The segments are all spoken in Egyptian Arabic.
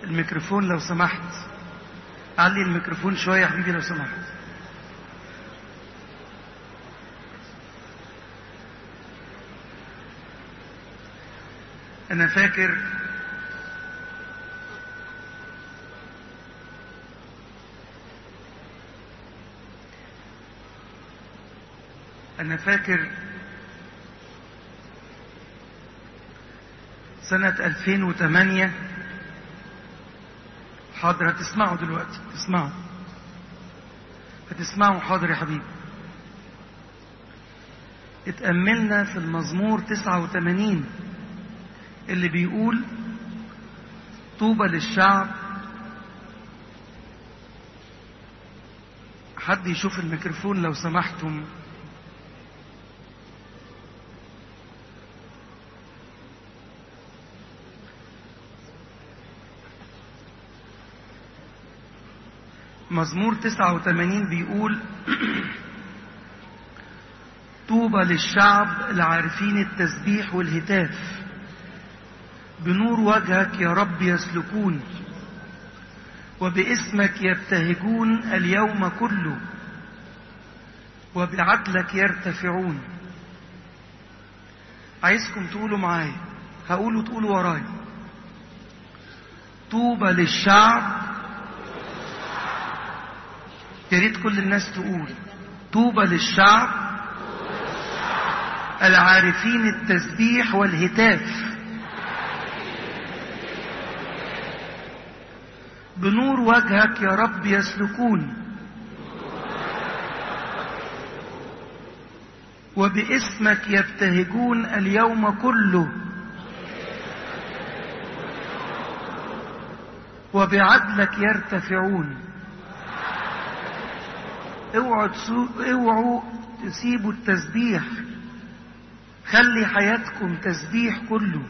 الميكروفون لو سمحت علي الميكروفون شوية يا حبيبي لو سمحت أنا فاكر أنا فاكر سنة 2008 حاضر هتسمعوا دلوقتي اسمعوا هتسمعوا حاضر يا حبيبي اتأملنا في المزمور 89 اللي بيقول طوبى للشعب حد يشوف الميكروفون لو سمحتم مزمور 89 بيقول طوبى للشعب العارفين التسبيح والهتاف بنور وجهك يا رب يسلكون وباسمك يبتهجون اليوم كله وبعدلك يرتفعون عايزكم تقولوا معايا هقولوا تقولوا ورايا طوبى للشعب يا ريت كل الناس تقول طوبى للشعب العارفين التسبيح والهتاف بنور وجهك يا رب يسلكون وباسمك يبتهجون اليوم كله وبعدلك يرتفعون اوعوا تسو... اوعوا تسيبوا التسبيح خلي حياتكم تسبيح كله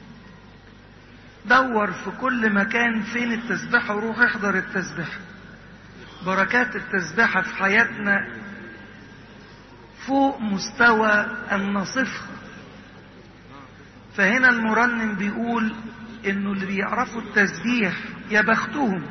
دور في كل مكان فين التسبيحة وروح احضر التسبيحة بركات التسبيحة في حياتنا فوق مستوى أن نصفها فهنا المرنم بيقول انه اللي بيعرفوا التسبيح يا بختهم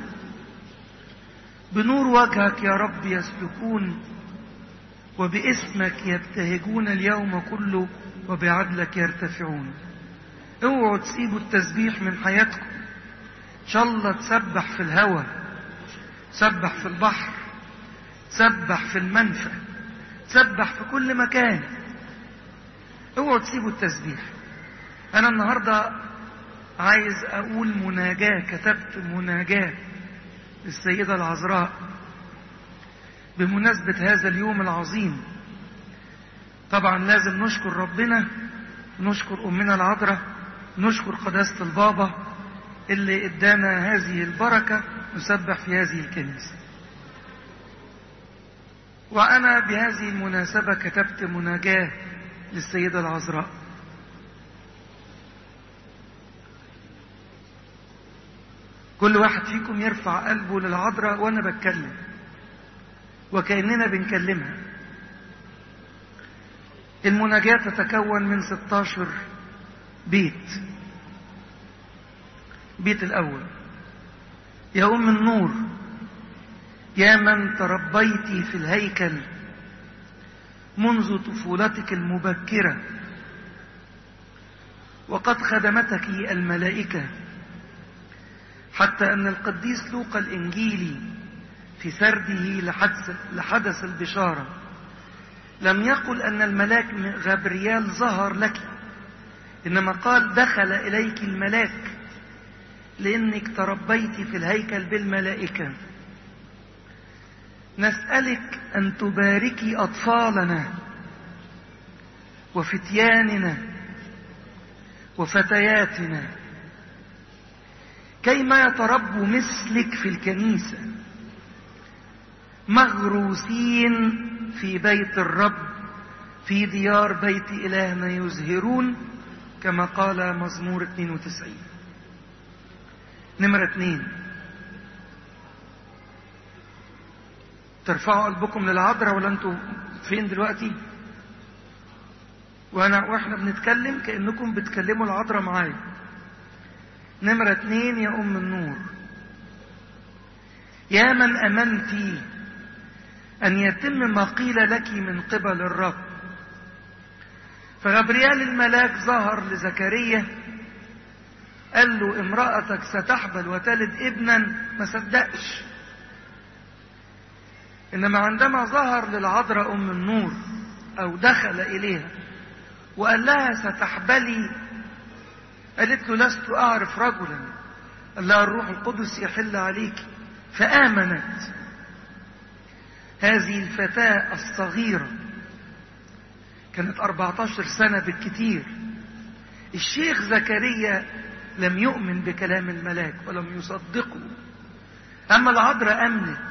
بنور وجهك يا رب يسلكون وباسمك يبتهجون اليوم كله وبعدلك يرتفعون اوعوا تسيبوا التسبيح من حياتكم ان شاء الله تسبح في الهوى تسبح في البحر تسبح في المنفى تسبح في كل مكان اوعوا تسيبوا التسبيح انا النهارده عايز اقول مناجاه كتبت مناجاه للسيده العذراء بمناسبه هذا اليوم العظيم طبعا لازم نشكر ربنا نشكر امنا العذراء نشكر قداسه البابا اللي ادانا هذه البركه نسبح في هذه الكنيسه وانا بهذه المناسبه كتبت مناجاه للسيده العذراء كل واحد فيكم يرفع قلبه للعذراء وانا بتكلم وكاننا بنكلمها المناجاة تتكون من 16 بيت بيت الأول يا أم النور يا من تربيت في الهيكل منذ طفولتك المبكرة وقد خدمتك الملائكة حتى أن القديس لوقا الإنجيلي في سرده لحدث, لحدث البشارة لم يقل أن الملاك غبريال ظهر لك إنما قال دخل إليك الملاك لأنك تربيت في الهيكل بالملائكة نسألك أن تباركي أطفالنا وفتياننا وفتياتنا كيما يتربوا مثلك في الكنيسة مغروسين في بيت الرب في ديار بيت إلهنا يزهرون كما قال مزمور 92 نمرة اثنين ترفعوا قلبكم للعذراء ولا انتوا فين دلوقتي وانا واحنا بنتكلم كانكم بتكلموا العذراء معايا نمرة اتنين يا أم النور يا من أمنت أن يتم ما قيل لك من قبل الرب فغبريال الملاك ظهر لزكريا قال له امرأتك ستحبل وتلد ابنا ما صدقش إنما عندما ظهر للعذراء أم النور أو دخل إليها وقال لها ستحبلي قالت له لست أعرف رجلا قال لها الروح القدس يحل عليك فآمنت هذه الفتاة الصغيرة كانت 14 سنة بالكثير الشيخ زكريا لم يؤمن بكلام الملاك ولم يصدقه أما العذراء أمنت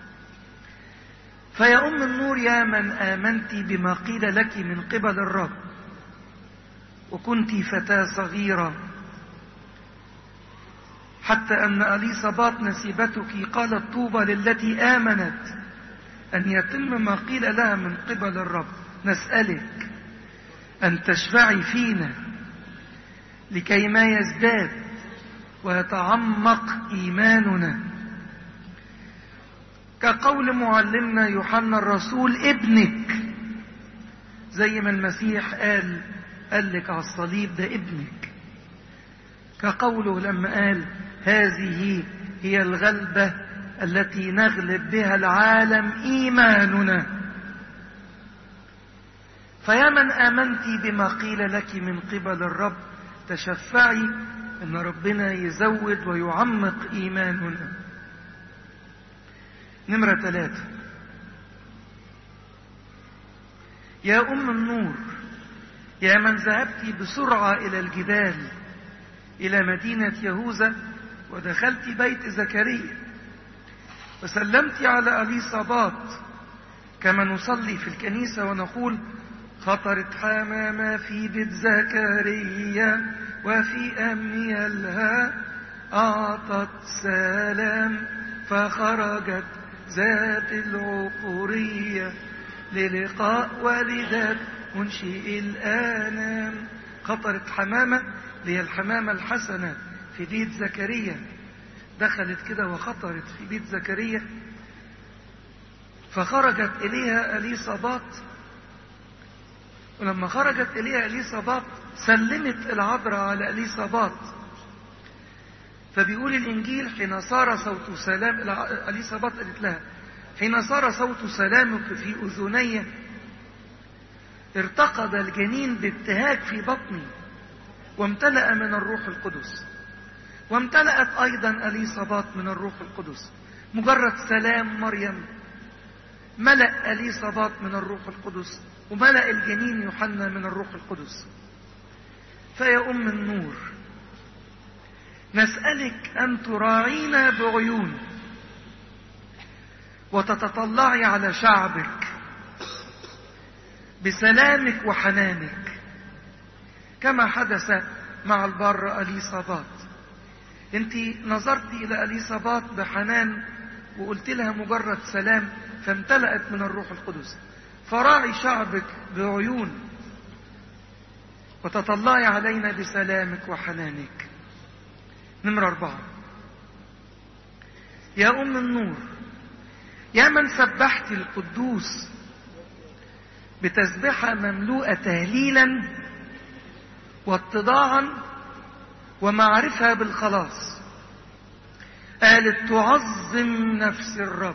فيا أم النور يا من آمنت بما قيل لك من قبل الرب وكنت فتاة صغيرة حتى أن أليصابات نسيبتك قالت طوبى للتي آمنت أن يتم ما قيل لها من قبل الرب نسألك أن تشفعي فينا لكي ما يزداد ويتعمق إيماننا كقول معلمنا يوحنا الرسول ابنك زي ما المسيح قال قال لك على الصليب ده ابنك كقوله لما قال هذه هي الغلبة التي نغلب بها العالم إيماننا فيا من آمنت بما قيل لك من قبل الرب تشفعي أن ربنا يزود ويعمق إيماننا نمرة ثلاثة يا أم النور يا من ذهبت بسرعة إلى الجبال إلى مدينة يهوذا ودخلت بيت زكريا وسلمت على أليصابات كما نصلي في الكنيسة ونقول خطرت حمامة في بيت زكريا وفي أميالها أعطت سلام فخرجت ذات العقورية للقاء والدة منشئ الآنام خطرت حمامة هي الحمامة الحسنة في بيت زكريا دخلت كده وخطرت في بيت زكريا فخرجت إليها أليصابات ولما خرجت إليها أليصابات سلمت العذراء على أليصابات فبيقول الإنجيل حين صار صوت سلام أليصابات قالت لها حين صار صوت سلامك في أذني ارتقد الجنين بابتهاج في بطني وامتلأ من الروح القدس وامتلأت أيضا أليصابات من الروح القدس مجرد سلام مريم ملأ أليصابات من الروح القدس وملأ الجنين يوحنا من الروح القدس فيا أم النور نسألك أن تراعينا بعيون وتتطلعي على شعبك بسلامك وحنانك كما حدث مع البر أليصابات انت نظرت إلى أليصابات بحنان وقلت لها مجرد سلام فامتلأت من الروح القدس فراعي شعبك بعيون وتطلعي علينا بسلامك وحنانك نمرة أربعة يا أم النور يا من سبحت القدوس بتسبحة مملوءة تهليلا واتضاعا ومعرفة بالخلاص قالت تعظم نفس الرب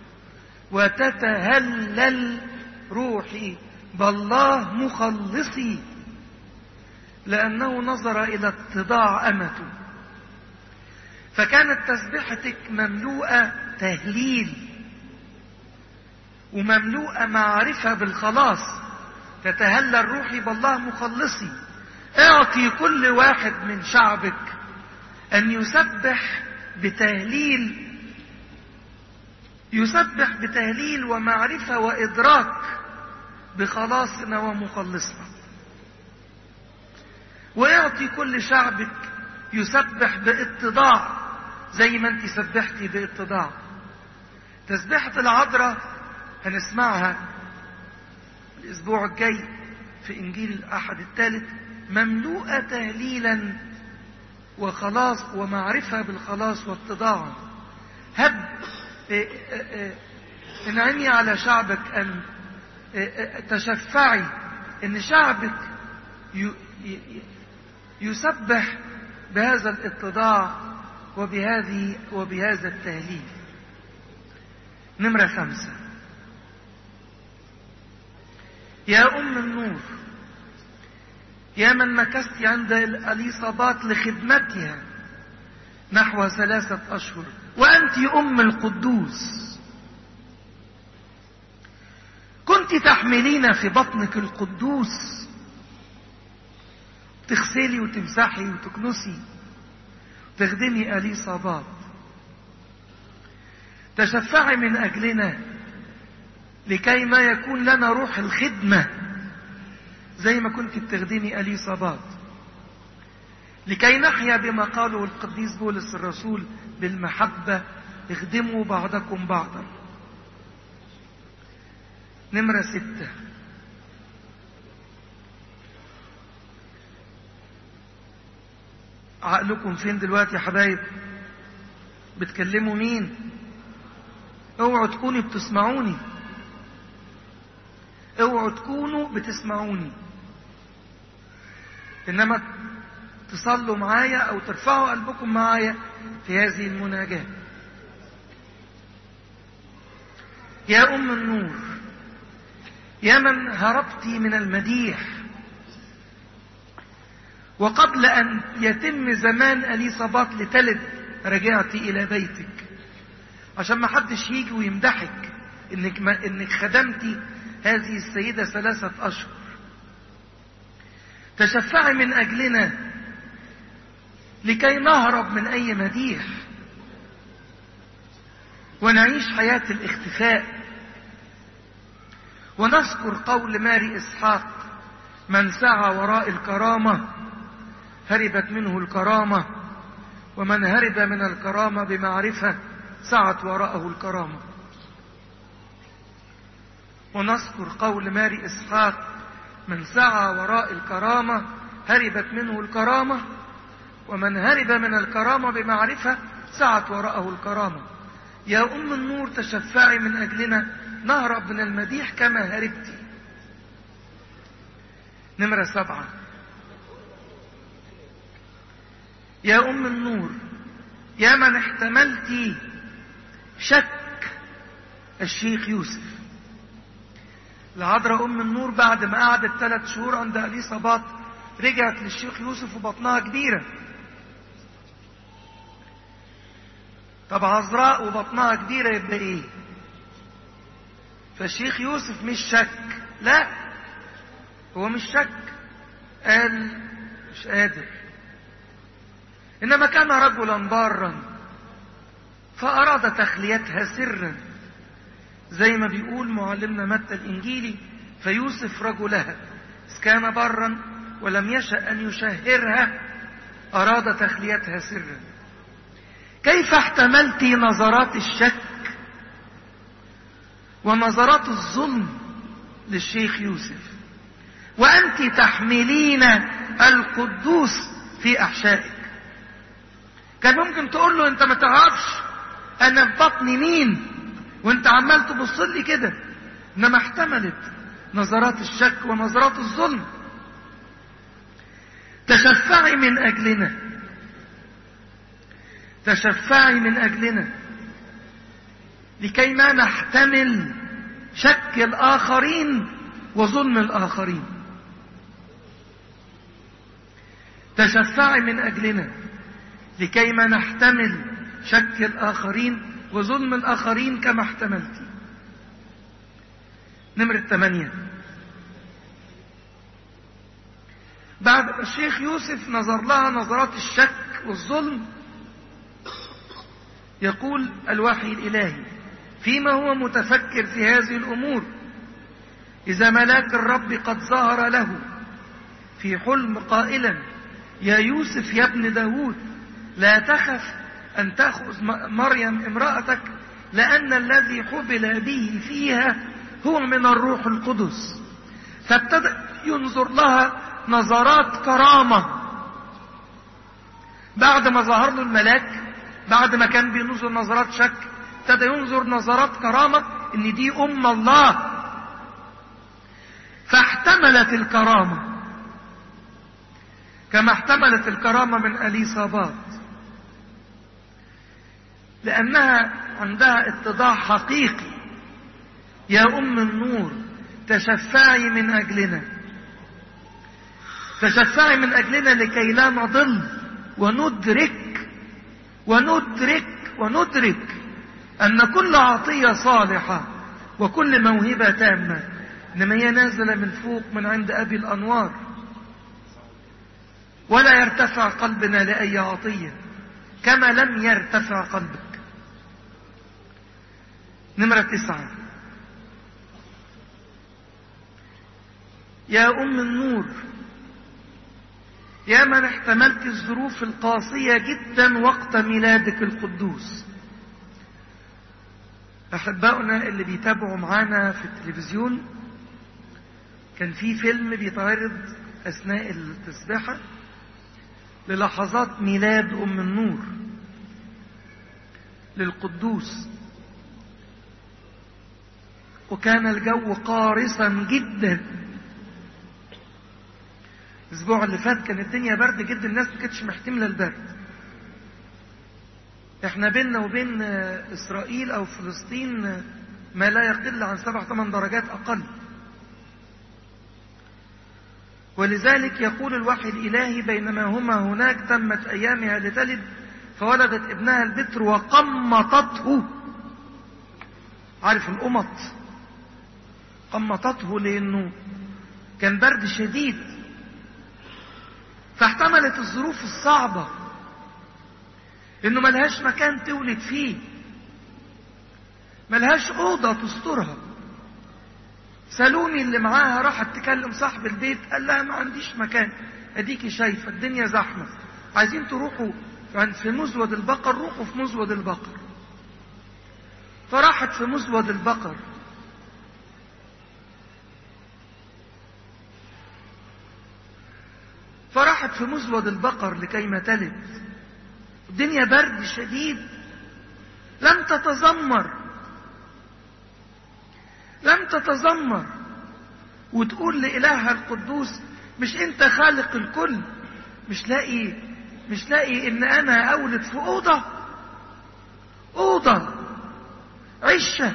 وتتهلل روحي بالله مخلصي لأنه نظر إلى اتضاع أمته فكانت تسبحتك مملوءة تهليل ومملوءة معرفة بالخلاص تتهلل روحي بالله مخلصي اعطي كل واحد من شعبك ان يسبح بتهليل يسبح بتهليل ومعرفة وإدراك بخلاصنا ومخلصنا ويعطي كل شعبك يسبح باتضاع زي ما انت سبحتي باتضاع تسبحة العذراء هنسمعها الأسبوع الجاي في إنجيل الأحد الثالث مملوءة تهليلا وخلاص ومعرفة بالخلاص واتضاعا هب انعمي على شعبك أن تشفعي أن شعبك يسبح بهذا الاتضاع وبهذه وبهذا التهليل نمرة خمسة يا أم النور يا من مكثت عند الإصابات لخدمتها نحو ثلاثة أشهر وأنت أم القدوس كنت تحملين في بطنك القدوس تغسلي وتمسحي وتكنسي تخدمي اليصابات تشفعي من أجلنا لكي ما يكون لنا روح الخدمة زي ما كنت بتخدمي اليصابات لكي نحيا بما قاله القديس بولس الرسول بالمحبة اخدموا بعضكم بعضا نمرة ستة عقلكم فين دلوقتي يا حبايب بتكلموا مين اوعوا تكونوا بتسمعوني اوعوا تكونوا بتسمعوني انما تصلوا معايا او ترفعوا قلبكم معايا في هذه المناجاة يا ام النور يا من هربت من المديح وقبل أن يتم زمان أليصابات لتلد رجعت إلى بيتك عشان ما حدش يجي ويمدحك إنك, ما إنك خدمتي هذه السيدة ثلاثة أشهر تشفعي من أجلنا لكي نهرب من أي مديح ونعيش حياة الاختفاء ونذكر قول ماري إسحاق من سعى وراء الكرامة هربت منه الكرامة ومن هرب من الكرامة بمعرفة سعت وراءه الكرامة ونذكر قول ماري إسحاق من سعى وراء الكرامة هربت منه الكرامة ومن هرب من الكرامة بمعرفة سعت وراءه الكرامة يا أم النور تشفعي من أجلنا نهرب من المديح كما هربت نمرة سبعة يا أم النور يا من احتملت شك الشيخ يوسف العذراء أم النور بعد ما قعدت ثلاث شهور عند أليصابات رجعت للشيخ يوسف وبطنها كبيرة طب عذراء وبطنها كبيرة يبقى ايه فالشيخ يوسف مش شك لا هو مش شك قال مش قادر إنما كان رجلا بارا فأراد تخليتها سرا زي ما بيقول معلمنا متى الإنجيلي فيوسف رجلها إذ كان برا ولم يشأ أن يشهرها أراد تخليتها سرا كيف احتملت نظرات الشك ونظرات الظلم للشيخ يوسف وأنت تحملين القدوس في أحشائك كان ممكن تقول له انت ما تعرفش انا في بطني مين وانت عمال تبص لي كده انما احتملت نظرات الشك ونظرات الظلم تشفعي من اجلنا تشفعي من اجلنا لكي ما نحتمل شك الاخرين وظلم الاخرين تشفعي من اجلنا لكي ما نحتمل شك الآخرين وظلم الآخرين كما احتملت نمرة ثمانية بعد الشيخ يوسف نظر لها نظرات الشك والظلم يقول الوحي الإلهي فيما هو متفكر في هذه الأمور إذا ملاك الرب قد ظهر له في حلم قائلا يا يوسف يا ابن داود لا تخف أن تأخذ مريم امرأتك لأن الذي حبل به فيها هو من الروح القدس فابتدأ ينظر لها نظرات كرامة بعد ما ظهر له الملاك بعد ما كان بينظر نظرات شك ابتدى ينظر نظرات كرامة ان دي ام الله فاحتملت الكرامة كما احتملت الكرامة من اليصابات لانها عندها اتضاع حقيقي يا ام النور تشفعي من اجلنا تشفعي من اجلنا لكي لا نضل وندرك وندرك وندرك أن كل عطية صالحة وكل موهبة تامة إنما هي نازلة من فوق من عند أبي الأنوار ولا يرتفع قلبنا لأي عطية كما لم يرتفع قلبك نمرة تسعة يا أم النور يا من احتملت الظروف القاسية جدا وقت ميلادك القدوس أحبائنا اللي بيتابعوا معانا في التلفزيون كان في فيلم بيتعرض أثناء التسبيحة للحظات ميلاد أم النور للقدوس وكان الجو قارصا جدا الاسبوع اللي فات كانت الدنيا برد جدا الناس ما كانتش محتمله البرد احنا بيننا وبين اسرائيل او فلسطين ما لا يقل عن سبع ثمان درجات اقل ولذلك يقول الوحي الالهي بينما هما هناك تمت ايامها لتلد فولدت ابنها البتر وقمطته عارف القمط قمطته لانه كان برد شديد فاحتملت الظروف الصعبة انه ملهاش مكان تولد فيه ملهاش اوضة تسترها سالوني اللي معاها راحت تكلم صاحب البيت قال لها ما عنديش مكان اديكي شايفة الدنيا زحمة عايزين تروحوا في مزود البقر روحوا في مزود البقر فراحت في مزود البقر فراحت في مزود البقر لكي ما تلد الدنيا برد شديد لم تتذمر لم تتذمر وتقول لإلهها القدوس مش انت خالق الكل مش لاقي مش لاقي ان انا اولد في اوضة اوضة عشة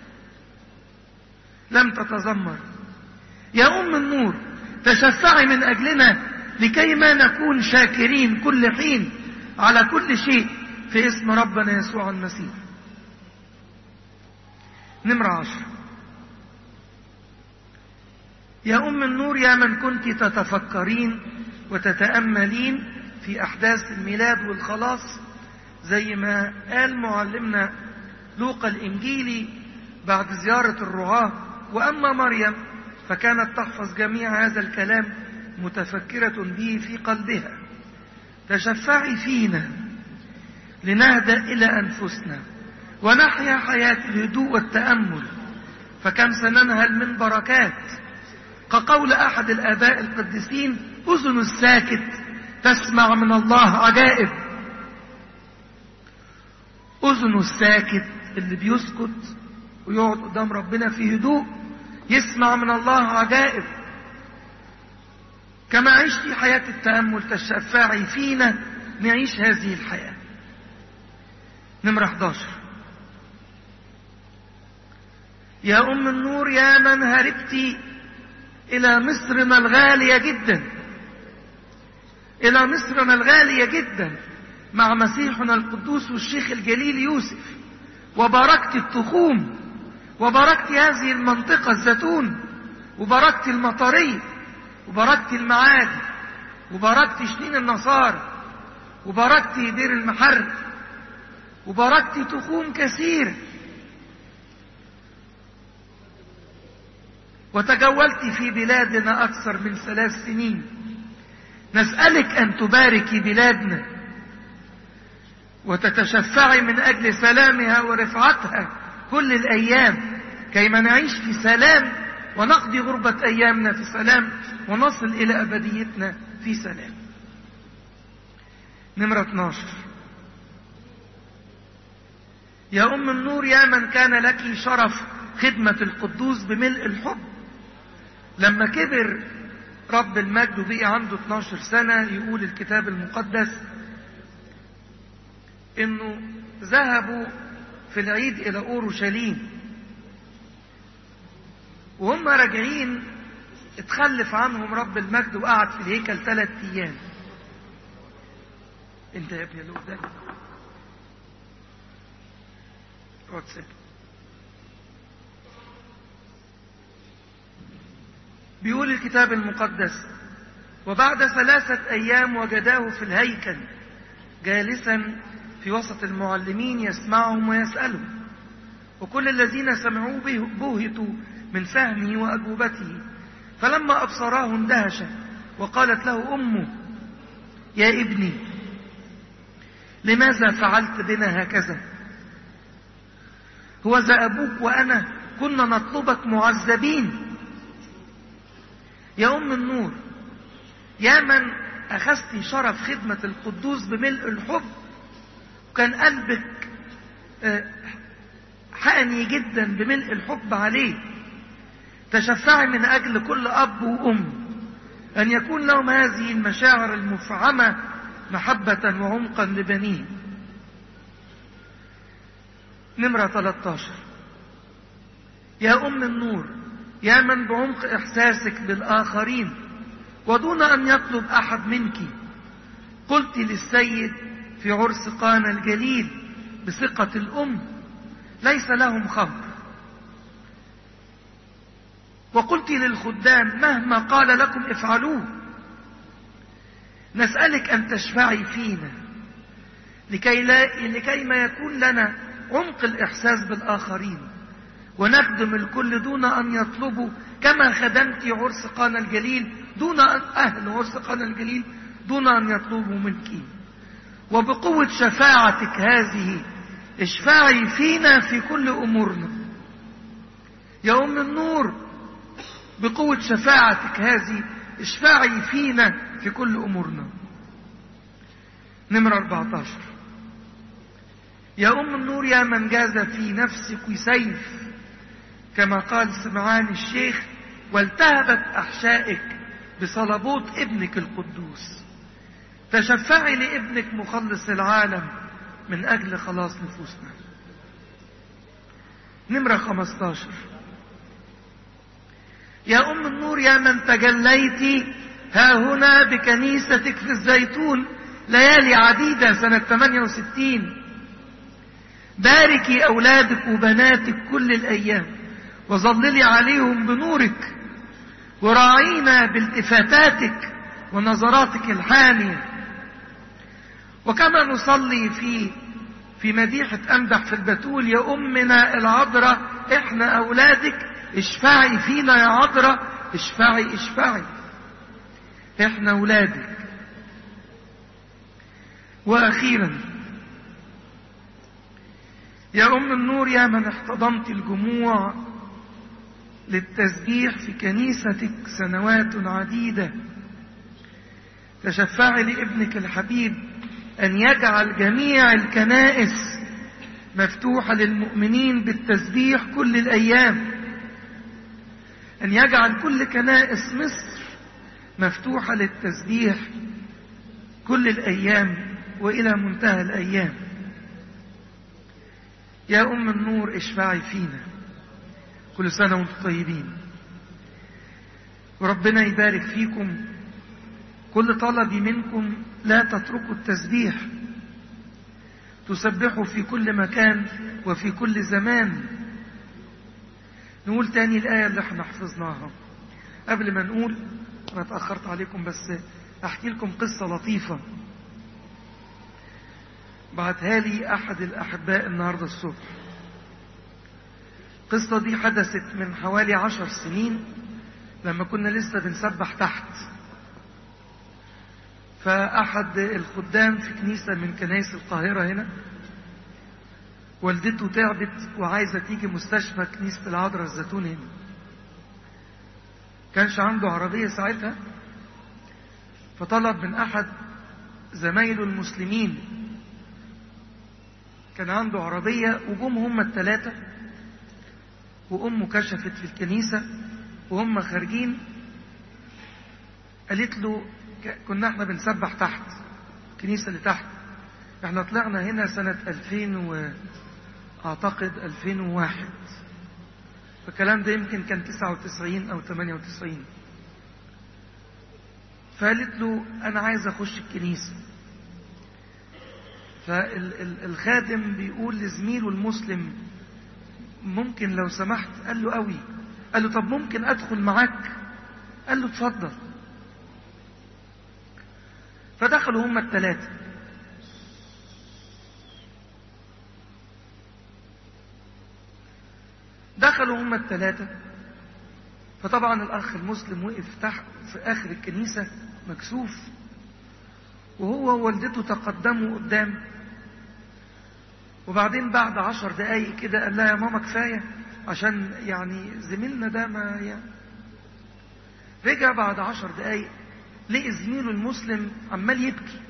لم تتذمر يا ام النور تشفعي من اجلنا لكي ما نكون شاكرين كل حين على كل شيء في اسم ربنا يسوع المسيح نمرة عشر يا أم النور يا من كنت تتفكرين وتتأملين في أحداث الميلاد والخلاص زي ما قال معلمنا لوقا الإنجيلي بعد زيارة الرعاة وأما مريم فكانت تحفظ جميع هذا الكلام متفكرة به في قلبها تشفعي فينا لنهدأ إلى أنفسنا ونحيا حياة الهدوء والتأمل فكم سننهل من بركات كقول أحد الآباء القديسين أذن الساكت تسمع من الله عجائب أذن الساكت اللي بيسكت ويقعد قدام ربنا في هدوء يسمع من الله عجائب كما عشت حياة التأمل تشفعي فينا نعيش هذه الحياة نمرة 11 يا أم النور يا من هربت إلى مصرنا الغالية جدا إلى مصرنا الغالية جدا مع مسيحنا القدوس والشيخ الجليل يوسف وباركت التخوم وباركت هذه المنطقة الزيتون وباركت المطرية وباركت المعادي وباركت شنين النصارى وباركت دير المحر وباركت تخوم كثيرة وتجولت في بلادنا أكثر من ثلاث سنين نسألك أن تباركي بلادنا وتتشفعي من أجل سلامها ورفعتها كل الأيام كيما نعيش في سلام ونقضي غربة أيامنا في سلام ونصل إلى أبديتنا في سلام نمرة 12 يا أم النور يا من كان لك شرف خدمة القدوس بملء الحب لما كبر رب المجد وبقي عنده 12 سنة يقول الكتاب المقدس انه ذهبوا في العيد الى اورشليم وهم راجعين اتخلف عنهم رب المجد وقعد في الهيكل ثلاث ايام انت يا ابني اللي قدامي اقعد ساكت بيقول الكتاب المقدس وبعد ثلاثة أيام وجداه في الهيكل جالسا في وسط المعلمين يسمعهم ويسألهم وكل الذين سمعوه بوهتوا من فهمه وأجوبته فلما أبصراه اندهش وقالت له أمه يا ابني لماذا فعلت بنا هكذا هو ذا أبوك وأنا كنا نطلبك معذبين يا أم النور يا من أخذت شرف خدمة القدوس بملء الحب وكان قلبك حقني جدا بملء الحب عليه تشفعي من أجل كل أب وأم أن يكون لهم هذه المشاعر المفعمة محبة وعمقا لبنيه نمرة 13 يا أم النور يا من بعمق إحساسك بالآخرين ودون أن يطلب أحد منك قلت للسيد في عرس قانا الجليل بثقة الأم ليس لهم خمر وقلت للخدام مهما قال لكم افعلوه نسألك أن تشفعي فينا لكي, لا لكي ما يكون لنا عمق الإحساس بالآخرين ونخدم الكل دون أن يطلبوا كما خدمت عرس قانا الجليل دون أن أهل عرس قانا الجليل دون أن يطلبوا منك وبقوة شفاعتك هذه اشفعي فينا في كل أمورنا يا أم النور بقوة شفاعتك هذه اشفعي فينا في كل أمورنا نمرة 14 يا أم النور يا من جاز في نفسك سيف كما قال سمعان الشيخ والتهبت أحشائك بصلبوت ابنك القدوس تشفعي لابنك مخلص العالم من أجل خلاص نفوسنا نمرة 15 يا أم النور يا من تجليت ها هنا بكنيستك في الزيتون ليالي عديدة سنة 68 باركي أولادك وبناتك كل الأيام وظللي عليهم بنورك وراعينا بالتفاتاتك ونظراتك الحانية وكما نصلي في في مديحة أمدح في البتول يا أمنا العذراء إحنا أولادك اشفعي فينا يا عذراء اشفعي اشفعي إحنا أولادك وأخيرا يا أم النور يا من احتضنت الجموع للتسبيح في كنيستك سنوات عديدة تشفعي لابنك الحبيب أن يجعل جميع الكنائس مفتوحة للمؤمنين بالتسبيح كل الأيام أن يجعل كل كنائس مصر مفتوحة للتسبيح كل الأيام وإلى منتهى الأيام يا أم النور اشفعي فينا كل سنة وانتم طيبين وربنا يبارك فيكم كل طلبي منكم لا تتركوا التسبيح تسبحوا في كل مكان وفي كل زمان نقول تاني الآية اللي احنا حفظناها قبل ما نقول أنا اتأخرت عليكم بس أحكي لكم قصة لطيفة بعتها لي أحد الأحباء النهاردة الصبح القصة دي حدثت من حوالي عشر سنين لما كنا لسه بنسبح تحت فأحد الخدام في كنيسة من كنائس القاهرة هنا والدته تعبت وعايزة تيجي مستشفى كنيسة العذراء الزيتون هنا كانش عنده عربية ساعتها فطلب من أحد زمايله المسلمين كان عنده عربية وجم هم الثلاثة وأمه كشفت في الكنيسة وهم خارجين قالت له كنا احنا بنسبح تحت الكنيسة اللي تحت احنا طلعنا هنا سنة 2000 و اعتقد 2001 فالكلام ده يمكن كان 99 او 98 فقالت له انا عايز اخش الكنيسة فالخادم بيقول لزميله المسلم ممكن لو سمحت قال له قوي قال له طب ممكن ادخل معاك قال له اتفضل فدخلوا هما الثلاثة دخلوا هما الثلاثة فطبعا الأخ المسلم وقف تحت في آخر الكنيسة مكسوف وهو ووالدته تقدموا قدام وبعدين بعد عشر دقايق كده قال لها يا ماما كفاية عشان يعني زميلنا ده ما يعني رجع بعد عشر دقايق لقي زميله المسلم عمال يبكي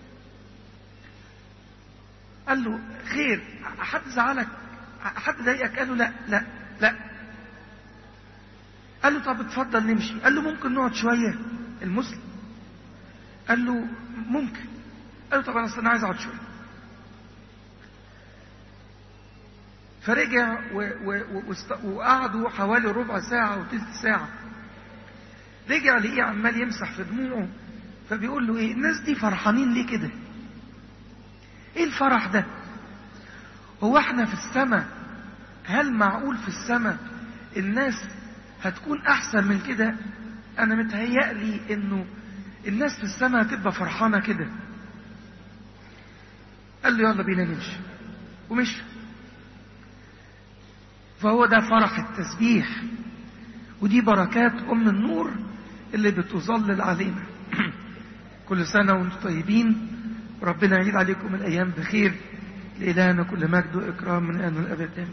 قال له خير حد زعلك حد ضايقك قال له لا لا لا قال له طب اتفضل نمشي قال له ممكن نقعد شوية المسلم قال له ممكن قال له طب انا انا عايز اقعد شوية فرجع و و و وقعدوا حوالي ربع ساعة أو تلت ساعة رجع لقيه عمال يمسح في دموعه فبيقول له ايه الناس دي فرحانين ليه كده ايه الفرح ده هو احنا في السماء هل معقول في السماء الناس هتكون احسن من كده انا متهيألي انه الناس في السماء هتبقى فرحانة كده قال له يلا بينا نمشي ومشي فهو ده فرح التسبيح ودي بركات أم النور اللي بتظلل علينا كل سنة وانتم طيبين ربنا يعيد عليكم الأيام بخير لإلهنا كل مجد وإكرام من آن الأبد آمين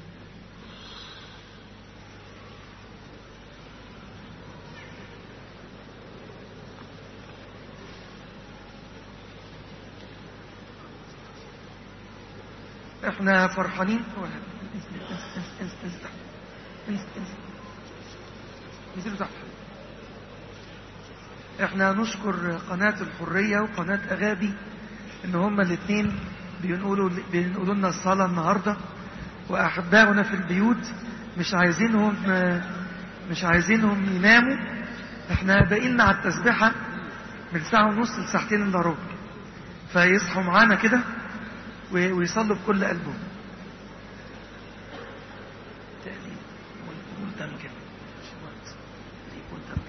احنا فرحانين انزلوا تحت احنا نشكر قناة الحرية وقناة اغابي ان هما الاثنين بينقلوا بينقلوا لنا الصلاة النهاردة واحبائنا في البيوت مش عايزينهم مش عايزينهم يناموا احنا باقيلنا على التسبيحة من ساعة ونص لساعتين الا ربع فيصحوا معانا كده ويصلوا بكل قلبهم تقريبا قدام كده